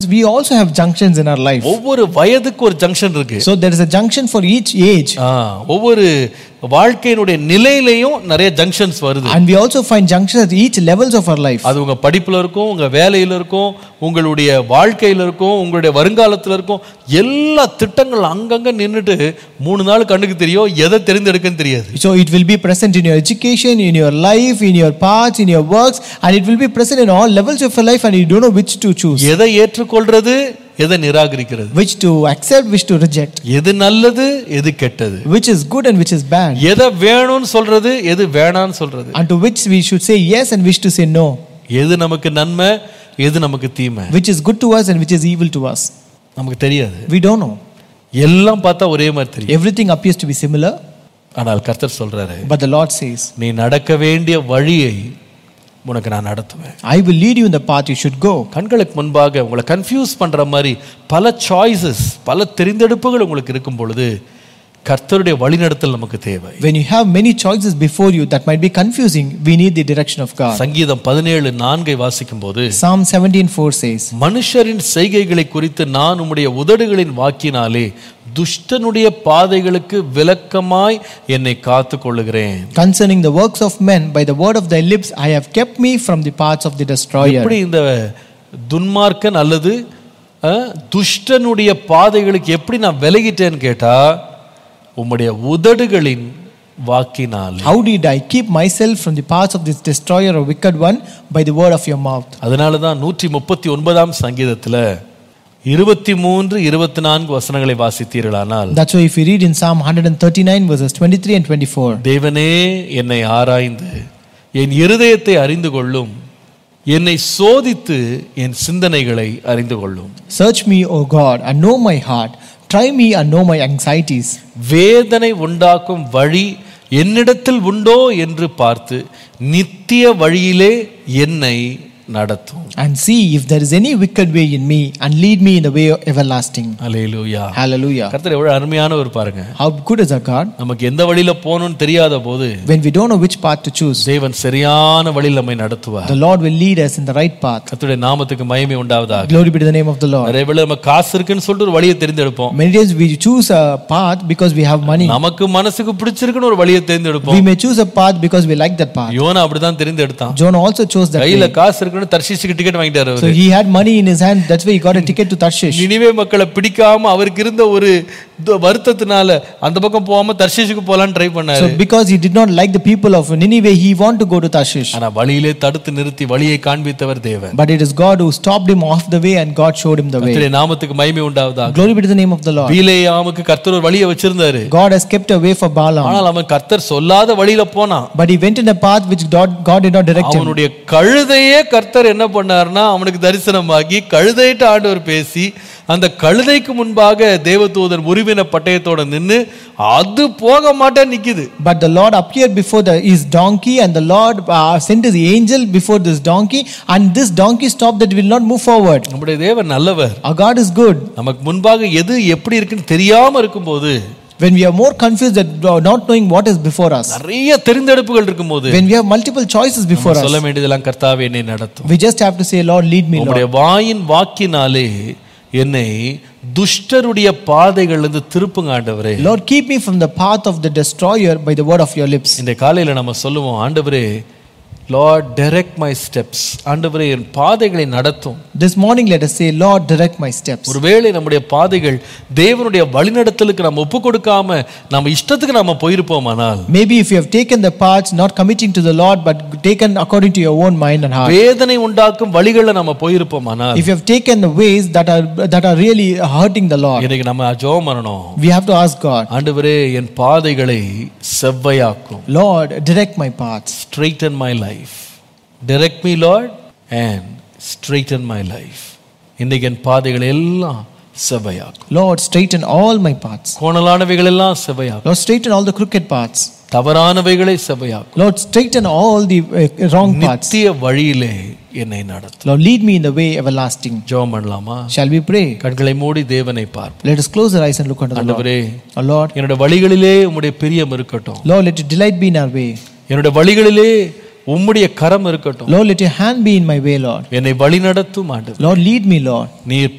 we also have junctions in our life. ஒவ்வொரு வயதுக்கு ஒரு ஜங்ஷன் இருக்கு So there is a junction for each age. ஆ, ஒவ்வொரு வாழ்க்கையினுடைய நிலையிலையும் நிறைய ஜங்ஷன்ஸ் வருது And we also find junctions at each levels of our life. அது உங்க படிப்புல இருக்கும் உங்க வேலையில இருக்கும் உங்களுடைய வாழ்க்கையில இருக்கும் உங்களுடைய வருங்காலத்துல இருக்கும் எல்லா திட்டங்கள் அங்கங்க நின்னுட்டு மூணு நாள் கண்ணுக்கு தெரியும் எதை தெரிந்தெடுக்கன்னு தெரியாது So it will be present in your education, in your life, in your paths, in your works, and it will be present in all levels of your life, and you don't know which to choose, எதை ஏற்றுக்கொள்றது எதை நிராகரிக்கிறது which to accept, which to reject, எது நல்லது எது கெட்டது which is good and which is bad, எதை வேணும்னு சொல்றது எது வேணான்னு சொல்றது and to which we should say yes and which to say no, எது நமக்கு நன்மை எது நமக்கு தீமை which is good to us and which is evil to us. நமக்கு தெரியாது We don't know. எல்லாம் பார்த்தா ஒரே மாதிரி தெரியும் Everything appears to be similar, ஆனால் கர்த்தர் சொல்றாரு but the Lord says, நீ நடக்க வேண்டிய வழியை உனக்கு நான் நடத்துவேன் I will lead you in the path you should go. கண்களுக்கு முன்பாக உங்களை கன்ஃபியூஸ் பண்ற மாதிரி பல சாய்ஸஸ் பல தெரிந்தெடுப்புகள் உங்களுக்கு இருக்கும் பொழுது கர்த்தருடைய வழிநடத்தல் நமக்கு தேவை When you have many choices before you that might be confusing, we need the direction of God. சங்கீதம் பதினேழு நான்கை வாசிக்கும் போது Psalm 17:4 says, மனுஷரின் செய்கைகளை குறித்து நான் உம்முடைய உதடுகளின் வாக்கினாலே துஷ்டனுடைய பாதைகளுக்கு விலக்கமாய் என்னை காத்து கொள்ளுகிறேன் Concerning the works of men, by the word of thy lips, I have kept me from the paths of the destroyer. எப்படி இந்த துன்மார்க்கன் அல்லது அஹ், துஷ்டனுடைய பாதைகளுக்கு எப்படி நான் விலகிட்டேன்னு கேட்டா உம்முடைய உதடுகளின் வாக்கினால் How did I keep myself from the paths of this destroyer or wicked one? By the word of your mouth. அதனால தான் நூற்றி முப்பத்தி ஒன்பதாம் சங்கீதத்துல இருபத்தி மூன்று இருபத்தி நான்கு வசனங்களை வாசித்தீர்களானால் That's why if you read in Psalm 139, verses 23 and 24, தேவனே என்னை ஆராய்ந்து என் இருதயத்தை அறிந்து கொள்ளும் என்னை சோதித்து என் சிந்தனைகளை அறிந்து கொள்ளும் Search me, O God, and know my heart. Try me and know my anxieties. வேதனை உண்டாக்கும் வழி என்னிடத்தில் உண்டோ என்று பார்த்து நித்திய வழியிலே என்னை நடத்தும் And see if there is any wicked way in me, and lead me in the way everlasting. Alleluia Hallelujah. கர்த்தர் எவ்வளவு அருமையானவர் பாருங்க How good is our God? நமக்கு எந்த வழியில போகணும்னு தெரியாத போது When we don't know which path to choose, தேவன் சரியான வழியில் நம்மை நடத்துவார் the Lord will lead us in the right path. கர்த்தருடைய நாமத்துக்கு மகிமை உண்டாவதாக Glory be to the name of the Lord. நிறைய வேளை நம்ம காசு இருக்குன்னு சொல்லிட்டு ஒரு வழியை தெரிந்தெடுப்போம் Many times we choose a path because we have money. நமக்கு மனசுக்கு பிடிச்சிருக்குன்னு ஒரு வழியை தேர்ந்தெடுப்போம் We may choose a path because we like that path. யோனா அப்படிதான் தெரிந்தெடுத்தான் Jonah also chose that கையில way. காசு இருக்குன்னு தர்ஷிஷுக்கு டிக்கெட் வாங்கிட்டாரு So அவரு he had money in his hand. That's why he got a ticket to Tarshish. நினிவே மக்களை பிடிக்காம அவருக்கு இருந்த ஒரு து- வருத்தத்தினால அந்த பக்கம் போகாம தர்ஷிஷுக்கு போலான்னு ட்ரை பண்ணாரு So because he did not like the people of Nineveh, he wanted to go to Tarshish. ஆனா வழியிலே தடுத்து நிறுத்தி வழியை காண்பித்தவர் தேவன் But it is God who stopped him off the way and God showed him the way. கர்த்தருடைய நாமத்துக்கு மகிமை உண்டாவதாக Glory be to the name of the Lord. பீலேயாமுக்கு கர்த்தர் ஒரு வழியை வச்சிருந்தாரு God has kept a way for Balaam. ஆனால் அவன் கர்த்தர் சொல்லாத வழியில போனான் But he went in a path which God, God did not direct him. அவனுடைய கழுதையே கர்த்தர் என்ன பண்ணாருன்னா அவனுக்கு தரிசனமாகி கழுதையிட்ட ஆண்டவர் பேசி அந்த கழுதைக்கு முன்பாக தேவதூதன் உருவின பட்டயத்தோட நின்னு அது போக மாட்டேன் நிக்குது But the Lord appeared before the, his donkey, and the Lord uh, sent his angel before this donkey, and this donkey stopped that will not move forward. நம்முடைய தேவன் நல்லவர் Our God is good. நமக்கு முன்பாக எது எப்படி இருக்குன்னு தெரியாம இருக்கும்போது When we are more confused that uh, not knowing what is before us, நிறைய தெரிந்தெடுப்புகள் இருக்கும்போது when we have multiple choices before நம்ம சொல்ல us, வேண்டியதெல்லாம் கர்த்தாவே என்னை நடத்தும் we just have to say, Lord, lead me, Lord. உம்முடைய வாயின் வாக்கினாலே என்னை துஷ்டருடைய பாதைகளிலிருந்து திருப்புங்க ஆண்டவரே Lord, keep me from the path of the destroyer by the word of your lips. இந்த காலையில நம்ம சொல்லுவோம் ஆண்டவரே லார்ட் டைரக்ட் மை ஸ்டெப்ஸ் ஆண்டவரே என் பாதைகளை நடத்தும் This morning, let us say, Lord, direct my steps. ஒருவேளை நம்முடைய பாதைகள் தேவனுடைய வழிநடத்தலுக்கு நம்ம ஒப்பு கொடுக்காம நம்ம இஷ்டத்துக்கு நாம போயிருப்போமானால் Maybe if you have taken the paths not committing to the Lord, but taken according to your own mind and heart. வேதனை உண்டாக்கும் வழிகளில் நம்ம போயிருப்போமானால் If you have taken the ways that are that are really hurting the Lord, இன்னைக்கு நம்ம ஜெபம் பண்ணணும் we have to ask God, ஆண்டவரே என் பாதைகளை செவ்வையாக்கும் Lord, direct my paths. straighten my life direct me lord and straighten my life இன்னைக்கு என் பாதைகளை எல்லாம் செவ்வையாக்கும் Lord, straighten all my paths. கோணலானவைகள் எல்லாம் செவ்வையாக்கும் Lord, straighten all the crooked paths. தவறானவைகளை செவ்வையாக்கும் Lord, straighten all the uh, wrong paths. நித்திய வழியிலே என்னை நடத்தும் Lord, lead me in the way everlasting. ஜெபம் பண்ணலாமா Shall we pray? கண்களை மூடி தேவனை பார்ப்போம் Let us close our eyes and look unto the Lord. ஆண்டவரே Oh Lord, என்னோட வழிகளிலே உம்முடைய பிரியம் இருக்கட்டும் Lord, let your delight be in our way. என்னோட வழிகளிலே உம்முடைய கரம் இருக்கட்டும் Lord, let your hand be in my way, Lord. என்னை வழி நடத்தும் ஆண்டவர் Lord, lead me, Lord. நீர்